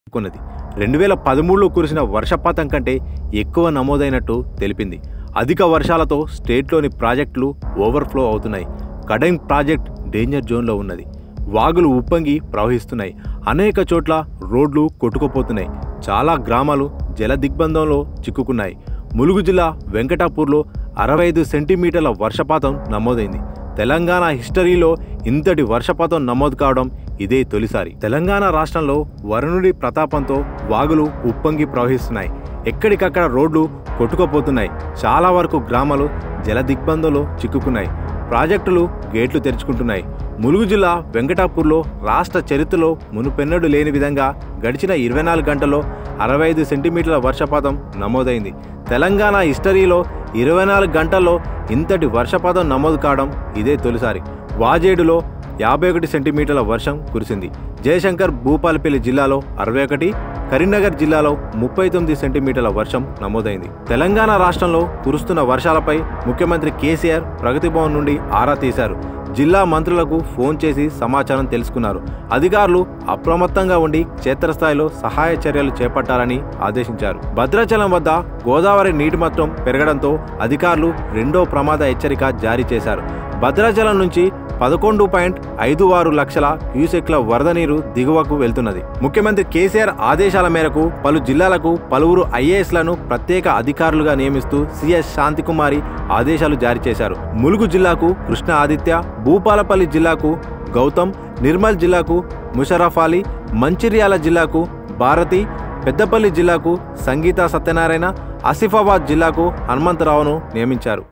కొన్నది రెండు వేల పదమూడులో కురిసిన వర్షపాతం కంటే ఎక్కువ నమోదైనట్టు తెలిపింది అధిక వర్షాలతో స్టేట్లోని ప్రాజెక్టులు ఓవర్ఫ్లో అవుతున్నాయి కడెంగ్ ప్రాజెక్ట్ డేంజర్ జోన్లో ఉన్నది వాగులు ఉప్పొంగి ప్రవహిస్తున్నాయి అనేక చోట్ల రోడ్లు కొట్టుకుపోతున్నాయి చాలా గ్రామాలు జల దిగ్బంధంలో చిక్కుకున్నాయి ములుగు జిల్లా వెంకటాపూర్లో అరవై ఐదు సెంటీమీటర్ల వర్షపాతం నమోదైంది తెలంగాణ హిస్టరీలో ఇంతటి వర్షపాతం నమోదు కావడం ఇదే తొలిసారి తెలంగాణ రాష్ట్రంలో వరుణుడి ప్రతాపంతో వాగులు ఉప్పొంగి ప్రవహిస్తున్నాయి ఎక్కడికక్కడ రోడ్లు కొట్టుకుపోతున్నాయి చాలా వరకు గ్రామాలు జల దిగ్బంధంలో చిక్కుకున్నాయి ప్రాజెక్టులు గేట్లు తెరుచుకుంటున్నాయి ములుగు జిల్లా వెంకటాపూర్లో రాష్ట్ర చరిత్రలో మునుపెన్నడు లేని విధంగా గడిచిన ఇరవై నాలుగు గంటల్లో అరవై ఐదు సెంటీమీటర్ల వర్షపాతం నమోదైంది తెలంగాణ హిస్టరీలో ఇరవై నాలుగు గంటల్లో ఇంతటి వర్షపాతం నమోదు కావడం ఇదే తొలిసారి వాజేడులో యాభై ఒకటి సెంటీమీటర్ల వర్షం కురిసింది జయశంకర్ భూపాలపల్లి జిల్లాలో అరవై ఒకటి కరీంనగర్ జిల్లాలో ముప్పై తొమ్మిది సెంటీమీటర్ల వర్షం నమోదైంది తెలంగాణ రాష్ట్రంలో కురుస్తున్న వర్షాలపై ముఖ్యమంత్రి కేసీఆర్ ప్రగతి భవన్ నుండి ఆరా తీశారు జిల్లా మంత్రులకు ఫోన్ చేసి సమాచారం తెలుసుకున్నారు అధికారులు అప్రమత్తంగా ఉండి క్షేత్రస్థాయిలో సహాయ చర్యలు చేపట్టాలని ఆదేశించారు భద్రాచలం వద్ద గోదావరి నీటి మట్టం పెరగడంతో అధికారులు రెండో ప్రమాద హెచ్చరిక జారీ చేశారు భద్రాచలం నుంచి పదకొండు పాయింట్ ఐదు ఆరు లక్షల క్యూసెక్ల వరద నీరు దిగువకు వెళ్తున్నది ముఖ్యమంత్రి కేసీఆర్ ఆదేశాల మేరకు పలు జిల్లాలకు పలువురు ఐఏఎస్లను ప్రత్యేక అధికారులుగా నియమిస్తూ సిఎస్ శాంతికుమారి ఆదేశాలు జారీ చేశారు ములుగు జిల్లాకు కృష్ణ ఆదిత్య భూపాలపల్లి జిల్లాకు గౌతమ్ నిర్మల్ జిల్లాకు ముషరఫ్ అలీ మంచిర్యాల జిల్లాకు భారతి పెద్దపల్లి జిల్లాకు సంగీత సత్యనారాయణ ఆసిఫాబాద్ జిల్లాకు హనుమంతరావును నియమించారు